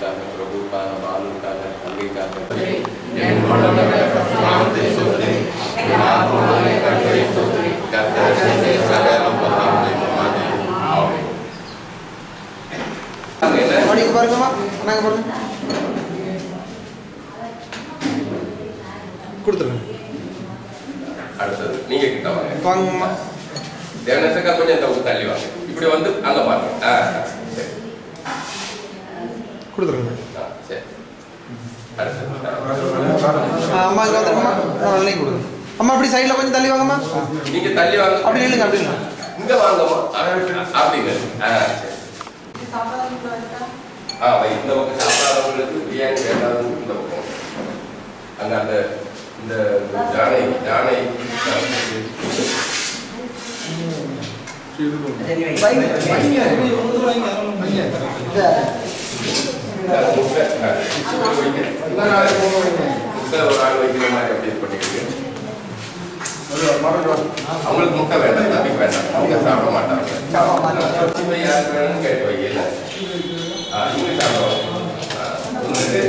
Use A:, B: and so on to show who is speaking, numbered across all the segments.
A: மனைவிக்காக பிரபுக்காக பாலுக்காக தங்கைக்காக
B: மணிக்கு பாருங்கம்மா நாங்கள் பாருங்க கொடுத்துருங்க
A: அடுத்தது நீங்க கிட்ட வாங்க
B: வாங்கம்மா
A: தேவனேசக்கா கொஞ்சம் இந்த பக்கம் தள்ளி வாங்க இப்படி வந்து அங்க பாருங்க ஆ சரி
B: கொடுத்துருங்க
A: ஆ, சரி அடுத்தது
B: ஆ, அம்மா இங்கே வந்துருங்கம்மா வெள்ளையும் கொடுங்க அம்மா அப்படி சைடில் கொஞ்சம் தள்ளி வாங்கம்மா
A: நீங்க தள்ளி வாங்க
B: அப்படி நில்லுங்க அப்படி நில்லுங்க
A: இங்க வாங்கம்மா ஆ, அப்படிங்க ஆ சரி ஆ வை இந்த பக்கம் சாப்பிடாதவங்களுக்கு பிரியாணி வேண்டாதவங்களுக்கு இந்த பக்கம் அங்க அந்த இந்த யானை யானை முட்டை ஆ, இப்படி வைங்க. முட்டை ஒரு ஆள் வைக்கிற மாதிரி அப்படி பண்ணிக்கிறீங்க அவங்களுக்கு முட்டை வேண்டாம் தம்பிக்கு வேண்டாம் அவங்க சாப்பிட மாட்டாங்க சின்ன யாருக்கு வேணும்னு கேட்டு வைக்கல ஆ, இவங்க சாப்பிடுவாங்க ஆ, உங்களுக்கு,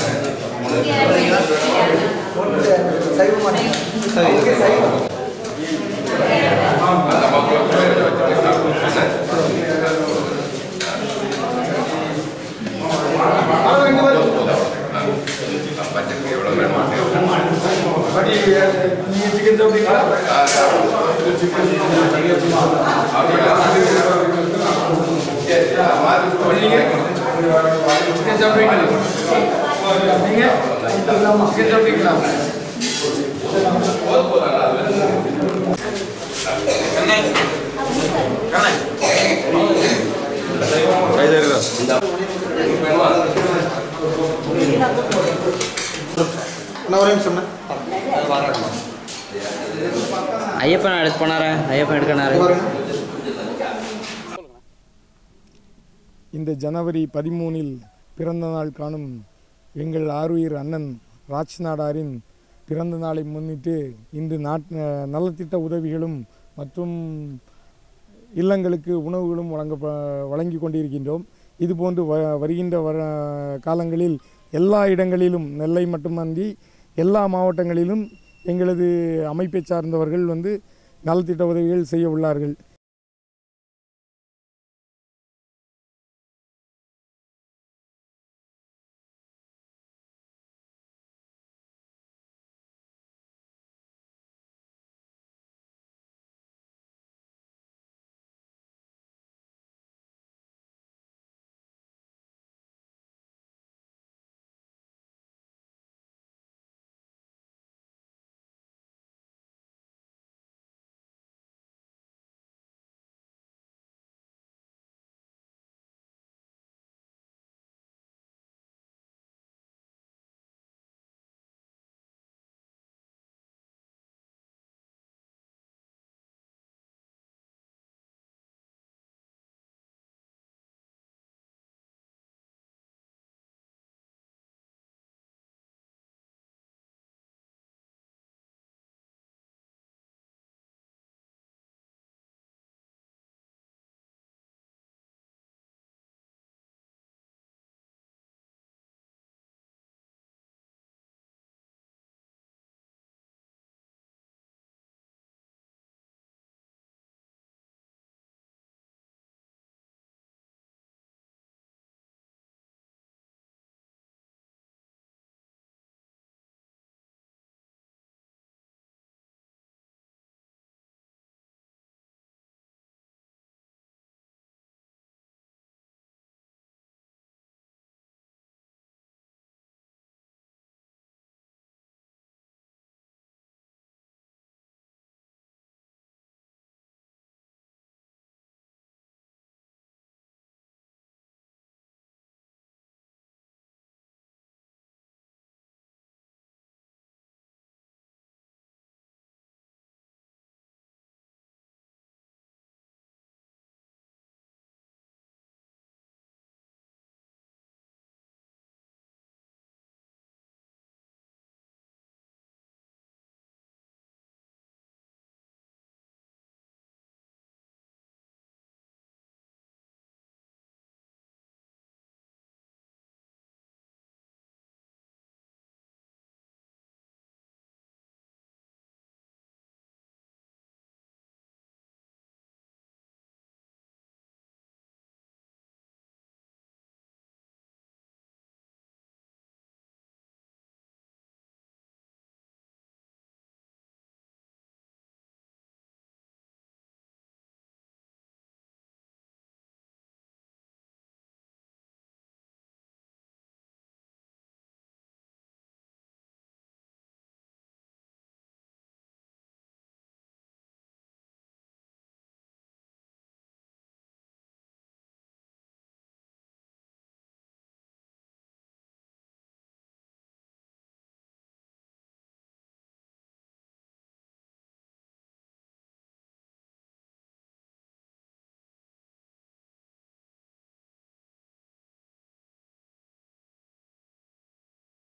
A: அந்த மக்களுக்கு வேற வச்சு சாப்பிடுவாங்க பட்ஜெட் எவ்வளவு வேணுமோ ஆ, சாப்பிடுவோம். அப்படியா? சரி, சரி, மாத்தி சொல்லுங்க. போதும், போதும், நல்லா இருக்கு. உங்களுக்கு வேணுமா?
B: நான் ஒரே நிமிஷம்
C: ஐயப்பன் எடுத்து போனாரா ஐயப்பன் எடுக்கணாரு
B: பாருங்க
D: இந்த ஜனவரி பதிமூனில் பிறந்த நாள் காணும் எங்கள் ஆருயிர் அண்ணன் ராஜ் நாடாரின் பிறந்த நாளை முன்னிட்டு இன்று நாட் நலத்திட்ட உதவிகளும் மற்றும் இல்லங்களுக்கு உணவுகளும் வழங்க வழங்கி கொண்டிருக்கின்றோம் இதுபோன்று வ வருகின்ற வர காலங்களில் எல்லா இடங்களிலும் நெல்லை மட்டுமன்றி எல்லா மாவட்டங்களிலும் எங்களது அமைப்பை சார்ந்தவர்கள் வந்து நலத்திட்ட உதவிகள் செய்ய உள்ளார்கள்